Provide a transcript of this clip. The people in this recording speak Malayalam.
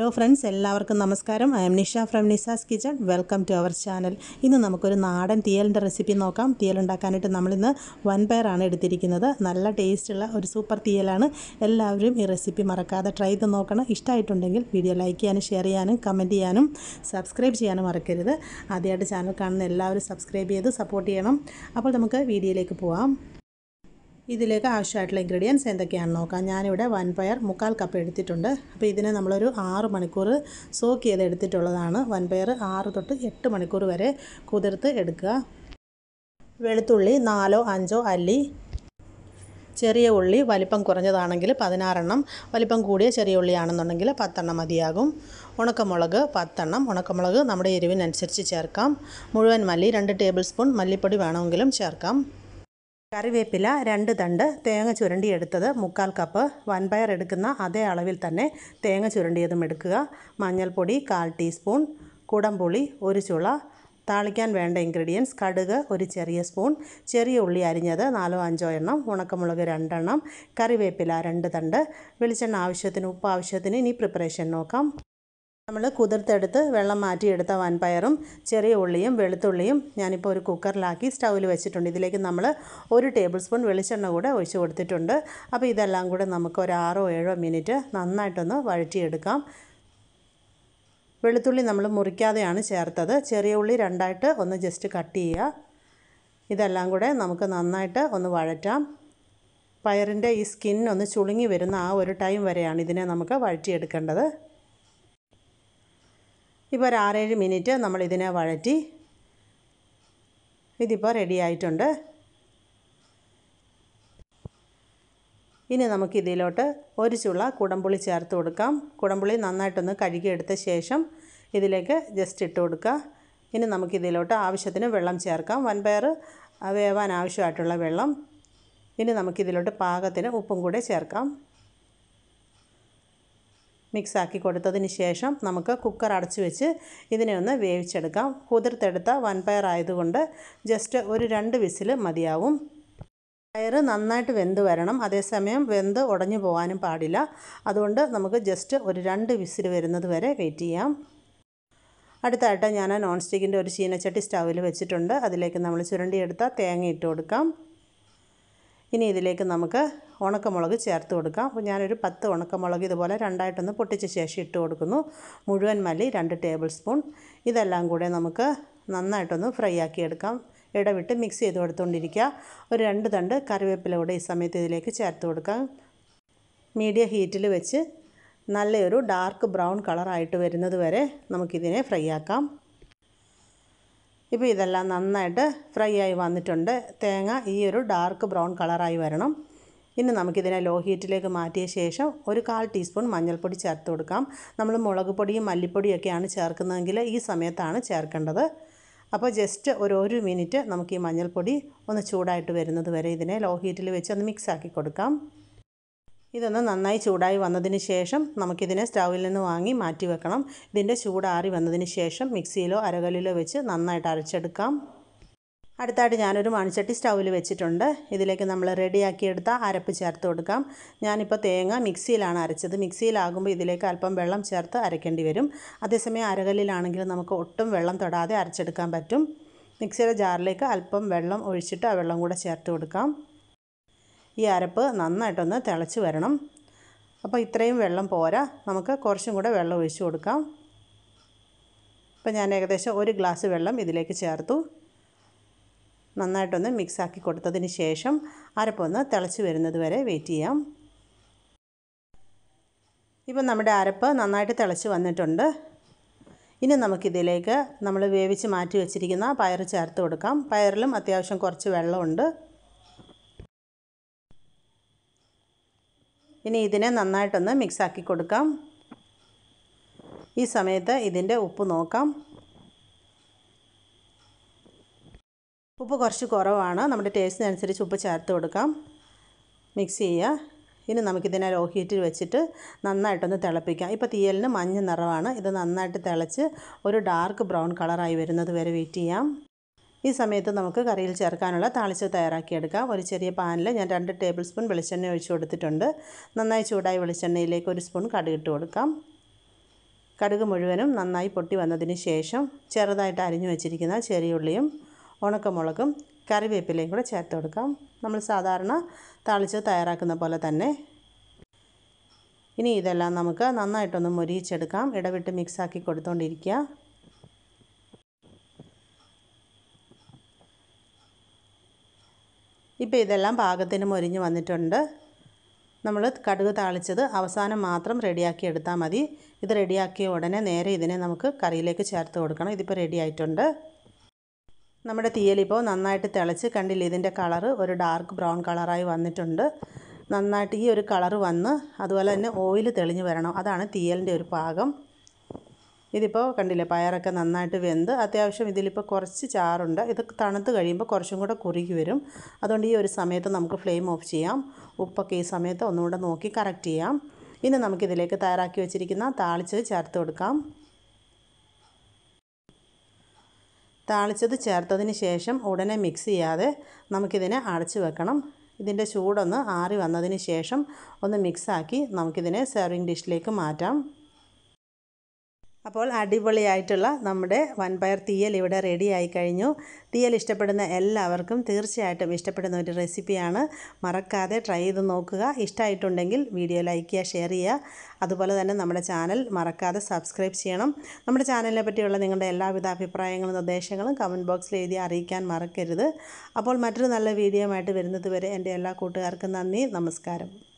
ഫ്രണ്ട്സ് എല്ലാവർക്കും നമസ്കാരം I'm Nisha from Nisa's kitchen welcome to our channel ഇന്ന് നമുക്കൊരു നാടൻ തീയലിൻ്റെ റെസിപ്പി നോക്കാം തീയൽ ഉണ്ടാക്കാനായിട്ട് നമ്മളിന്ന് വൻപയറാണ് എടുത്തിരിക്കുന്നത് നല്ല ടേസ്റ്റുള്ള ഒരു സൂപ്പർ തീയലാണ് എല്ലാവരും ഈ റെസിപ്പി മറക്കാതെ ട്രൈ ചെയ്ത് നോക്കണം ഇഷ്ടമായിട്ടുണ്ടെങ്കിൽ വീഡിയോ ലൈക്ക് ചെയ്യാനും ഷെയർ ചെയ്യാനും കമൻറ്റ് ചെയ്യാനും സബ്സ്ക്രൈബ് ചെയ്യാനും മറക്കരുത് ആദ്യമായിട്ട് ചാനൽ കാണുന്ന എല്ലാവരും സബ്സ്ക്രൈബ് ചെയ്ത് സപ്പോർട്ട് ചെയ്യണം അപ്പോൾ നമുക്ക് വീഡിയോയിലേക്ക് പോവാം ഇതിലേക്ക് ആവശ്യമായിട്ടുള്ള ഇൻഗ്രീഡിയൻസ് എന്തൊക്കെയാണെന്ന് നോക്കാം ഞാനിവിടെ വൻപയർ മുക്കാൽ കപ്പ് എടുത്തിട്ടുണ്ട് അപ്പോൾ ഇതിനെ നമ്മളൊരു ആറ് മണിക്കൂർ സോക്ക് ചെയ്ത് എടുത്തിട്ടുള്ളതാണ് വൻപയർ ആറ് തൊട്ട് എട്ട് മണിക്കൂർ വരെ കുതിർത്ത് എടുക്കുക വെളുത്തുള്ളി നാലോ അഞ്ചോ അല്ലി ചെറിയ ഉള്ളി വലിപ്പം കുറഞ്ഞതാണെങ്കിൽ പതിനാറെണ്ണം വലിപ്പം കൂടിയ ചെറിയ ഉള്ളിയാണെന്നുണ്ടെങ്കിൽ പത്തെണ്ണം മതിയാകും ഉണക്കമുളക് പത്തെണ്ണം ഉണക്കമുളക് നമ്മുടെ എരിവിനനുസരിച്ച് ചേർക്കാം മുഴുവൻ മല്ലി രണ്ട് ടേബിൾ സ്പൂൺ മല്ലിപ്പൊടി വേണമെങ്കിലും ചേർക്കാം കറിവേപ്പില രണ്ട് തണ്ട് തേങ്ങ ചുരണ്ടിയെടുത്തത് മുക്കാൽ കപ്പ് വൻപയർ എടുക്കുന്ന അതേ അളവിൽ തന്നെ തേങ്ങ ചുരണ്ടിയതും എടുക്കുക മഞ്ഞൾപ്പൊടി കാൽ ടീസ്പൂൺ കുടംപുളി ഒരു ചുള താളിക്കാൻ വേണ്ട ഇൻഗ്രീഡിയൻസ് കടുക് ഒരു ചെറിയ സ്പൂൺ ചെറിയ ഉള്ളി അരിഞ്ഞത് നാലോ അഞ്ചോ എണ്ണം ഉണക്കമുളക് രണ്ടെണ്ണം കറിവേപ്പില രണ്ട് തണ്ട് വെളിച്ചെണ്ണ ആവശ്യത്തിന് ഉപ്പ് ആവശ്യത്തിന് ഇനി പ്രിപ്പറേഷൻ നോക്കാം നമ്മൾ കുതിർത്തെടുത്ത് വെള്ളം മാറ്റിയെടുത്ത വൻപയറും ചെറിയ ഉള്ളിയും വെളുത്തുള്ളിയും ഞാനിപ്പോൾ ഒരു കുക്കറിലാക്കി സ്റ്റൗവിൽ വെച്ചിട്ടുണ്ട് ഇതിലേക്ക് നമ്മൾ ഒരു ടേബിൾ സ്പൂൺ വെളിച്ചെണ്ണ കൂടെ ഒഴിച്ച് കൊടുത്തിട്ടുണ്ട് അപ്പോൾ ഇതെല്ലാം കൂടെ നമുക്ക് ഒരു ആറോ ഏഴോ മിനിറ്റ് നന്നായിട്ടൊന്ന് വഴറ്റിയെടുക്കാം വെളുത്തുള്ളി നമ്മൾ മുറിക്കാതെയാണ് ചേർത്തത് ചെറിയ ഉള്ളി രണ്ടായിട്ട് ഒന്ന് ജസ്റ്റ് കട്ട് ചെയ്യുക ഇതെല്ലാം കൂടെ നമുക്ക് നന്നായിട്ട് ഒന്ന് വഴറ്റാം പയറിൻ്റെ ഈ സ്കിൻ ഒന്ന് ചുളുങ്ങി വരുന്ന ആ ഒരു ടൈം വരെയാണ് ഇതിനെ നമുക്ക് വഴറ്റിയെടുക്കേണ്ടത് ഇപ്പോൾ ഒരു ആറേഴ് മിനിറ്റ് നമ്മൾ ഇതിനെ വഴറ്റി ഇതിപ്പോൾ റെഡി ആയിട്ടുണ്ട് ഇനി നമുക്ക് ഇതിലോട്ട് ഒരു ചുള കുടംപുളി ചേർത്ത് കൊടുക്കാം കുടംപുളി നന്നായിട്ടൊന്ന് കഴുകിയെടുത്ത ശേഷം ഇതിലേക്ക് ജസ്റ്റ് ഇട്ട് കൊടുക്കുക ഇനി നമുക്കിതിലോട്ട് ആവശ്യത്തിന് വെള്ളം ചേർക്കാം വൻപയർ വേവാൻ ആവശ്യമായിട്ടുള്ള വെള്ളം ഇനി നമുക്കിതിലോട്ട് പാകത്തിന് ഉപ്പും കൂടെ ചേർക്കാം മിക്സാക്കി കൊടുത്തതിന് ശേഷം നമുക്ക് കുക്കർ അടച്ചു വെച്ച് ഇതിനെ ഒന്ന് വേവിച്ചെടുക്കാം കുതിർത്തെടുത്ത വൻപയർ ആയതുകൊണ്ട് ജസ്റ്റ് ഒരു രണ്ട് വിസിൽ മതിയാവും പയർ നന്നായിട്ട് വെന്ത് വരണം അതേസമയം വെന്ത് ഉടഞ്ഞു പോകാനും പാടില്ല അതുകൊണ്ട് നമുക്ക് ജസ്റ്റ് ഒരു രണ്ട് വിസിൽ വരുന്നത് വരെ വെയിറ്റ് ചെയ്യാം അടുത്തായിട്ട് ഞാൻ നോൺ സ്റ്റിക്കിൻ്റെ ഒരു ചീനച്ചട്ടി സ്റ്റൗവിൽ വെച്ചിട്ടുണ്ട് അതിലേക്ക് നമ്മൾ ചുരണ്ടിയെടുത്ത തേങ്ങ ഇട്ട് കൊടുക്കാം ഇനി ഇതിലേക്ക് നമുക്ക് ഉണക്കമുളക് ചേർത്ത് കൊടുക്കാം അപ്പോൾ ഞാനൊരു പത്ത് ഉണക്കമുളക് ഇതുപോലെ രണ്ടായിട്ടൊന്ന് പൊട്ടിച്ച ശേഷം ഇട്ട് കൊടുക്കുന്നു മുഴുവൻ മല്ലി രണ്ട് ടേബിൾ സ്പൂൺ ഇതെല്ലാം കൂടെ നമുക്ക് നന്നായിട്ടൊന്ന് ഫ്രൈ ആക്കി എടുക്കാം ഇടവിട്ട് മിക്സ് ചെയ്ത് കൊടുത്തുകൊണ്ടിരിക്കുക ഒരു രണ്ട് തണ്ട് കറിവേപ്പില കൂടെ ഈ സമയത്ത് ഇതിലേക്ക് ചേർത്ത് കൊടുക്കാം മീഡിയം ഹീറ്റിൽ വെച്ച് നല്ലൊരു ഡാർക്ക് ബ്രൗൺ കളറായിട്ട് വരുന്നത് വരെ നമുക്കിതിനെ ഫ്രൈ ആക്കാം ഇപ്പോൾ ഇതെല്ലാം നന്നായിട്ട് ഫ്രൈ ആയി വന്നിട്ടുണ്ട് തേങ്ങ ഈ ഒരു ഡാർക്ക് ബ്രൗൺ കളറായി വരണം ഇനി നമുക്കിതിനെ ലോ ഹീറ്റിലേക്ക് മാറ്റിയ ശേഷം ഒരു കാൽ ടീസ്പൂൺ മഞ്ഞൾപ്പൊടി ചേർത്ത് കൊടുക്കാം നമ്മൾ മുളക് പൊടിയും മല്ലിപ്പൊടിയൊക്കെയാണ് ചേർക്കുന്നതെങ്കിൽ ഈ സമയത്താണ് ചേർക്കേണ്ടത് അപ്പോൾ ജസ്റ്റ് ഒരു ഒരു മിനിറ്റ് നമുക്ക് ഈ മഞ്ഞൾപ്പൊടി ഒന്ന് ചൂടായിട്ട് വരുന്നത് വരെ ഇതിനെ ലോ ഹീറ്റിൽ വെച്ച് ഒന്ന് മിക്സ് ആക്കി കൊടുക്കാം ഇതൊന്ന് നന്നായി ചൂടായി വന്നതിന് ശേഷം നമുക്കിതിനെ സ്റ്റൗവിൽ നിന്ന് വാങ്ങി മാറ്റി വെക്കണം ഇതിൻ്റെ ചൂടാറി വന്നതിന് ശേഷം മിക്സിയിലോ അരകല്ലിലോ വെച്ച് നന്നായിട്ട് അരച്ചെടുക്കാം അടുത്തായിട്ട് ഞാനൊരു മൺചട്ടി സ്റ്റൗവിൽ വെച്ചിട്ടുണ്ട് ഇതിലേക്ക് നമ്മൾ റെഡിയാക്കിയെടുത്ത അരപ്പ് ചേർത്ത് കൊടുക്കാം ഞാനിപ്പോൾ തേങ്ങ മിക്സിയിലാണ് അരച്ചത് മിക്സിയിലാകുമ്പോൾ ഇതിലേക്ക് അല്പം വെള്ളം ചേർത്ത് അരയ്ക്കേണ്ടി വരും അതേസമയം അരകല്ലിലാണെങ്കിൽ നമുക്ക് ഒട്ടും വെള്ളം തൊടാതെ അരച്ചെടുക്കാൻ പറ്റും മിക്സിയുടെ ജാറിലേക്ക് അല്പം വെള്ളം ഒഴിച്ചിട്ട് ആ വെള്ളം കൂടെ ചേർത്ത് കൊടുക്കാം ഈ അരപ്പ് നന്നായിട്ടൊന്ന് തിളച്ച് വരണം അപ്പോൾ ഇത്രയും വെള്ളം പോരാ നമുക്ക് കുറച്ചും കൂടെ വെള്ളം ഒഴിച്ച് കൊടുക്കാം അപ്പോൾ ഞാൻ ഏകദേശം ഒരു ഗ്ലാസ് വെള്ളം ഇതിലേക്ക് ചേർത്തു നന്നായിട്ടൊന്ന് മിക്സാക്കി കൊടുത്തതിന് ശേഷം അരപ്പൊന്ന് തിളച്ച് വരുന്നത് വരെ വെയിറ്റ് ചെയ്യാം ഇപ്പം നമ്മുടെ അരപ്പ് നന്നായിട്ട് തിളച്ച് വന്നിട്ടുണ്ട് ഇനി നമുക്കിതിലേക്ക് നമ്മൾ വേവിച്ച് മാറ്റി വെച്ചിരിക്കുന്ന പയർ ചേർത്ത് കൊടുക്കാം പയറിലും അത്യാവശ്യം കുറച്ച് വെള്ളമുണ്ട് ഇനി ഇതിനെ നന്നായിട്ടൊന്ന് മിക്സാക്കി കൊടുക്കാം ഈ സമയത്ത് ഇതിൻ്റെ ഉപ്പ് നോക്കാം ഉപ്പ് കുറച്ച് കുറവാണ് നമ്മുടെ ടേസ്റ്റിനനുസരിച്ച് ഉപ്പ് ചേർത്ത് കൊടുക്കാം മിക്സ് ചെയ്യുക ഇനി നമുക്കിതിനെ ലോ ഹീറ്റിൽ വെച്ചിട്ട് നന്നായിട്ടൊന്ന് തിളപ്പിക്കാം ഇപ്പോൾ തീയലിന് മഞ്ഞ നിറമാണ് ഇത് നന്നായിട്ട് തിളച്ച് ഒരു ഡാർക്ക് ബ്രൗൺ കളറായി വരുന്നത് വരെ വെയിറ്റ് ചെയ്യാം ഈ സമയത്ത് നമുക്ക് കറിയിൽ ചേർക്കാനുള്ള താളിച്ച് തയ്യാറാക്കിയെടുക്കാം ഒരു ചെറിയ പാനിൽ ഞാൻ രണ്ട് ടേബിൾ സ്പൂൺ വെളിച്ചെണ്ണ ഒഴിച്ച് കൊടുത്തിട്ടുണ്ട് നന്നായി ചൂടായ വെളിച്ചെണ്ണയിലേക്ക് ഒരു സ്പൂൺ കടുക് ഇട്ട് കൊടുക്കാം കടുക് മുഴുവനും നന്നായി പൊട്ടി വന്നതിന് ശേഷം ചെറുതായിട്ട് അരിഞ്ഞു വെച്ചിരിക്കുന്ന ചെറിയുള്ളിയും ഉണക്കമുളകും കറിവേപ്പിലയും കൂടെ ചേർത്ത് കൊടുക്കാം നമ്മൾ സാധാരണ താളിച്ച് തയ്യാറാക്കുന്ന പോലെ തന്നെ ഇനി ഇതെല്ലാം നമുക്ക് നന്നായിട്ടൊന്ന് മൊരിയിച്ചെടുക്കാം ഇടവിട്ട് മിക്സാക്കി കൊടുത്തുകൊണ്ടിരിക്കുക ഇപ്പോൾ ഇതെല്ലാം പാകത്തിന് മൊരിഞ്ഞ് വന്നിട്ടുണ്ട് നമ്മൾ കടുക് താളിച്ചത് അവസാനം മാത്രം റെഡിയാക്കി എടുത്താൽ മതി ഇത് റെഡിയാക്കിയ ഉടനെ നേരെ ഇതിനെ നമുക്ക് കറിയിലേക്ക് ചേർത്ത് കൊടുക്കണം ഇതിപ്പോൾ റെഡി ആയിട്ടുണ്ട് നമ്മുടെ തീയലിപ്പോൾ നന്നായിട്ട് തിളച്ച് കണ്ടില്ല ഇതിൻ്റെ കളറ് ഒരു ഡാർക്ക് ബ്രൗൺ കളറായി വന്നിട്ടുണ്ട് നന്നായിട്ട് ഈ ഒരു കളറ് വന്ന് അതുപോലെ തന്നെ ഓയിൽ തെളിഞ്ഞ് വരണം അതാണ് തീയലിൻ്റെ ഒരു പാകം ഇതിപ്പോൾ കണ്ടില്ലേ പയറൊക്കെ നന്നായിട്ട് വെന്ത് അത്യാവശ്യം ഇതിലിപ്പോൾ കുറച്ച് ചാറുണ്ട് ഇത് തണുത്ത് കഴിയുമ്പോൾ കുറച്ചും കൂടെ കുറുകി വരും അതുകൊണ്ട് ഈ ഒരു സമയത്ത് നമുക്ക് ഫ്ലെയിം ഓഫ് ചെയ്യാം ഉപ്പൊക്കെ ഈ സമയത്ത് ഒന്നുകൂടെ നോക്കി കറക്റ്റ് ചെയ്യാം ഇനി നമുക്കിതിലേക്ക് തയ്യാറാക്കി വെച്ചിരിക്കുന്ന താളിച്ചത് ചേർത്ത് കൊടുക്കാം താളിച്ചത് ചേർത്തതിന് ശേഷം ഉടനെ മിക്സ് ചെയ്യാതെ നമുക്കിതിനെ അടച്ച് വെക്കണം ഇതിൻ്റെ ചൂടൊന്ന് ആറി വന്നതിന് ശേഷം ഒന്ന് മിക്സാക്കി നമുക്കിതിനെ സെർവിങ് ഡിഷിലേക്ക് മാറ്റാം അപ്പോൾ അടിപൊളിയായിട്ടുള്ള നമ്മുടെ വൻപയർ തീയൽ ഇവിടെ റെഡി ആയി കഴിഞ്ഞു തീയൽ ഇഷ്ടപ്പെടുന്ന എല്ലാവർക്കും തീർച്ചയായിട്ടും ഇഷ്ടപ്പെടുന്ന ഒരു റെസിപ്പിയാണ് മറക്കാതെ ട്രൈ ചെയ്ത് നോക്കുക ഇഷ്ടമായിട്ടുണ്ടെങ്കിൽ വീഡിയോ ലൈക്ക് ചെയ്യുക ഷെയർ ചെയ്യുക അതുപോലെ തന്നെ നമ്മുടെ ചാനൽ മറക്കാതെ സബ്സ്ക്രൈബ് ചെയ്യണം നമ്മുടെ ചാനലിനെ പറ്റിയുള്ള നിങ്ങളുടെ എല്ലാവിധ അഭിപ്രായങ്ങളും നിർദ്ദേശങ്ങളും കമൻറ്റ് ബോക്സിൽ എഴുതി അറിയിക്കാൻ മറക്കരുത് അപ്പോൾ മറ്റൊരു നല്ല വീഡിയോ ആയിട്ട് വരുന്നത് വരെ എൻ്റെ എല്ലാ കൂട്ടുകാർക്കും നന്ദി നമസ്കാരം